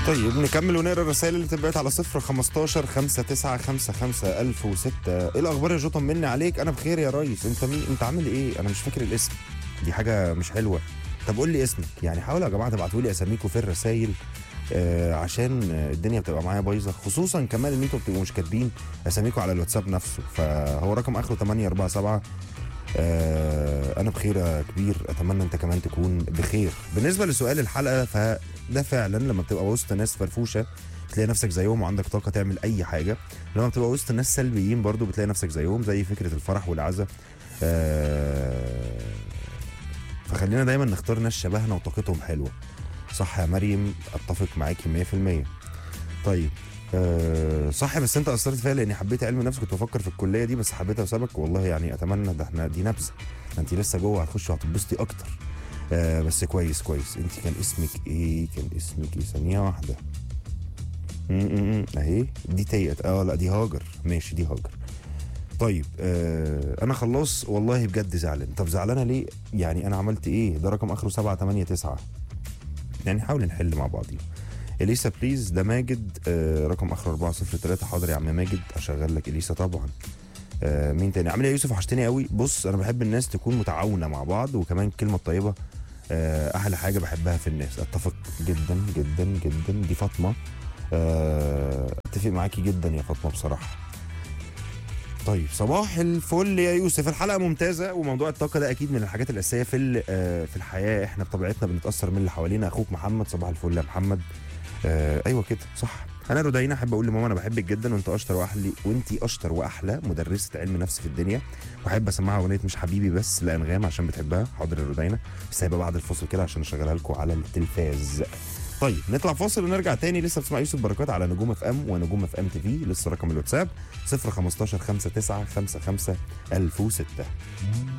طيب نكمل ونقرا الرسائل اللي بتبعت على صفر 15 5 9 5 5 1006 ايه الاخبار يا جو طمني عليك انا بخير يا ريس انت مين انت عامل ايه انا مش فاكر الاسم دي حاجه مش حلوه طب قول لي اسمك يعني حاولوا يا جماعه تبعتوا لي اساميكم في الرسائل آه عشان آه، الدنيا بتبقى معايا بايظه خصوصا كمان ان انتوا بتبقوا مش كاتبين اساميكم على الواتساب نفسه فهو رقم اخره 847 آه انا بخير يا كبير اتمنى انت كمان تكون بخير بالنسبه لسؤال الحلقه فده فعلا لما بتبقى وسط ناس فرفوشه بتلاقي نفسك زيهم وعندك طاقه تعمل اي حاجه لما بتبقى وسط ناس سلبيين برضو بتلاقي نفسك زيهم زي فكره الفرح والعزاء آه فخلينا دايما نختار ناس شبهنا وطاقتهم حلوه صح يا مريم اتفق معاكي 100% طيب أه صح بس انت اثرت فيا لاني حبيت علم النفس كنت بفكر في الكليه دي بس حبيتها بسببك والله يعني اتمنى ده احنا دي نبذه ده انت لسه جوه هتخشي وهتتبسطي اكتر آه بس كويس كويس انت كان اسمك ايه كان اسمك ايه ثانيه واحده م- م- م. اهي دي تيت اه لا دي هاجر ماشي دي هاجر طيب آه انا خلاص والله بجد زعلان طب زعلانه ليه يعني انا عملت ايه ده رقم اخره 7 8 9 يعني نحاول نحل مع بعضينا اليسا بليز ده ماجد آه رقم اخره 403 حاضر يا عم ماجد اشغل لك اليسا طبعا آه مين تاني عامل ايه يا يوسف وحشتني قوي بص انا بحب الناس تكون متعاونه مع بعض وكمان الكلمه الطيبه آه احلى حاجه بحبها في الناس اتفق جدا جدا جدا دي فاطمه آه اتفق معاكي جدا يا فاطمه بصراحه طيب صباح الفل يا يوسف الحلقه ممتازه وموضوع الطاقه ده اكيد من الحاجات الاساسيه في ال- آه، في الحياه احنا بطبيعتنا بنتاثر من اللي حوالينا اخوك محمد صباح الفل يا محمد آه ايوه كده صح انا رودينا احب اقول لماما انا بحبك جدا وانت اشطر واحلى وانت اشطر واحلى مدرسه علم نفس في الدنيا واحب اسمعها اغنيه مش حبيبي بس لانغام عشان بتحبها حاضر يا رودينا بس هيبقى بعد الفاصل كده عشان اشغلها لكم على التلفاز طيب نطلع فاصل ونرجع تاني لسه بتسمع يوسف بركات على نجوم اف ام ونجوم اف ام تي في لسه رقم الواتساب 015 59 55 1006